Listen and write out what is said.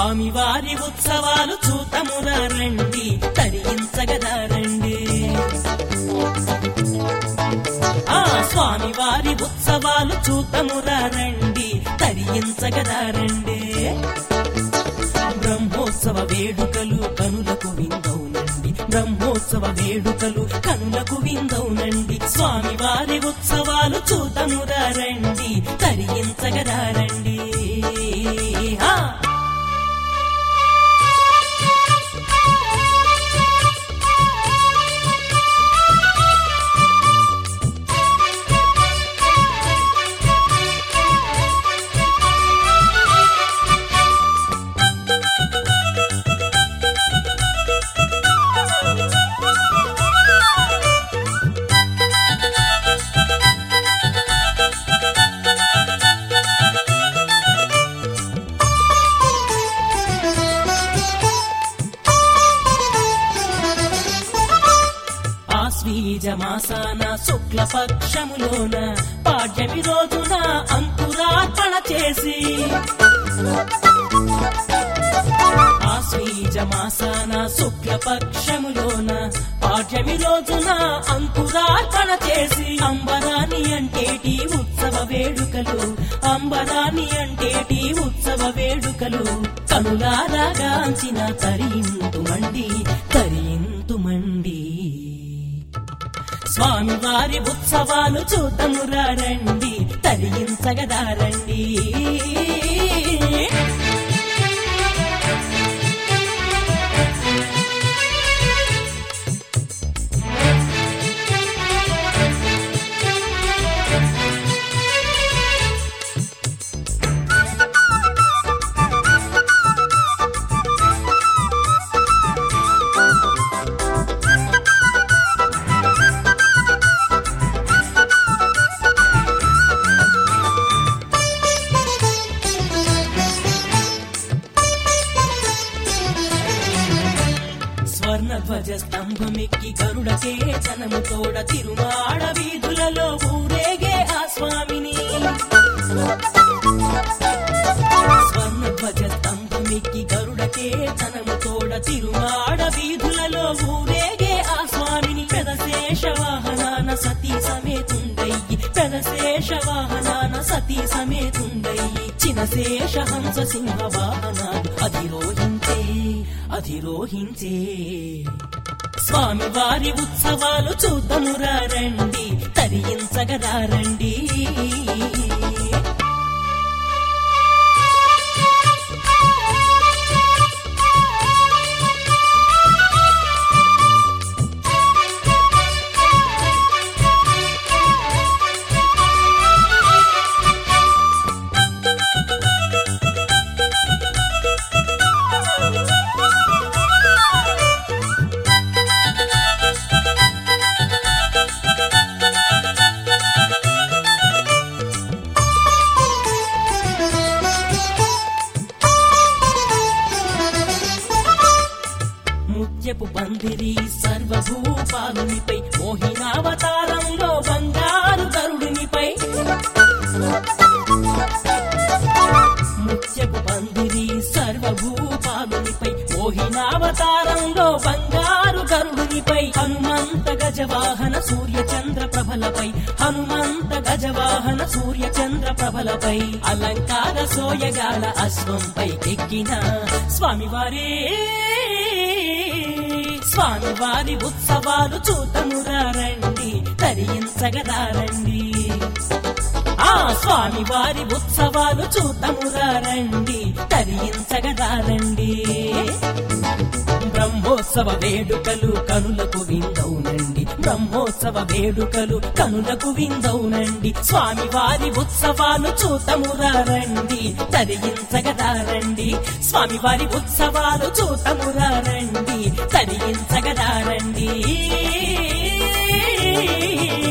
స్వామివారి ఉత్సవాలు చూతమురా రండి తరించగదా రండి ఆ స్వామివారి ఉత్సవాలు చూతమురా రండి తరించగదా రండి బ్రహ్మోత్సవ వేడుకలు కనులకు విందవునండి బ్రహ్మోత్సవ వేడుకలు కనులకు విందవునండి స్వామివారి ఉత్సవాలు చూతమురా రండి తరించగదా రండి ఆ ఆశ్వీజ మాసాన శుక్ల పక్షములోన పాడ్యమి రోజున అంకురార్పణ చేసి ఆశ్వీజ మాసాన శుక్ల పక్షములోన పాడ్యమి రోజున అంకురార్పణ చేసి అంబరాని అంటేటి ఉత్సవ వేడుకలు అంబరాని అంటేటి ఉత్సవ వేడుకలు కనులారాగాంచిన తరింతుమండి తరింతుమండి స్వామివారి ఉత్సవాలు చూతమురా రండి తరించగదా రండి స్వర్ణ ధ్వజ స్తంభమెక్కి గరుడకే జనము తోడ తిరుమాడ వీధులలో ఊరేగే ఆ స్వామిని స్వర్ణ ధ్వజ స్తంభమెక్కి గరుడకే జనము తోడ తిరుమాడ వీధులలో ఊరేగే ఆ స్వామిని పెదశేష వాహనాన సతీ సమేతుండయ్యి పెదశేష వాహనాన సతీ సమేతుండయ్యి చినశేష హంస సింహ వాహనాలు అధిరోహించే అధిరోహించే స్వామివారి ఉత్సవాలు చూద్దామురా రండి తరించగదా రండి ముత్యపు పందిరి సర్వభూపాలునిపై మోహినావతారంలో బంగారు గరుడునిపై ముత్యపు పందిరి సర్వభూపాలునిపై మోహినావతారంలో బంగారు గరుడునిపై హనుమంత గజవాహన సూర్య చంద్ర ప్రభలపై హనుమంత గజవాహన సూర్య చంద్ర ప్రభలపై అలంకార సోయగాల అశ్వంపై ఎక్కిన స్వామివారే స్వామివారి ఉత్సవాలు చూతమురా రండి తరించగదా రండి ఆ స్వామివారి ఉత్సవాలు చూతమురా రండి తరించగదా రండి బ్రహ్మోత్సవ వేడుకలు కనులకు విందవునండి బ్రహ్మోత్సవ వేడుకలు కనులకు విందవునండి స్వామివారి ఉత్సవాలు చూతమురా రండి తరించగదా రండి స్వామివారి ఉత్సవాలు చూతమురా రండి తరించగదా రండి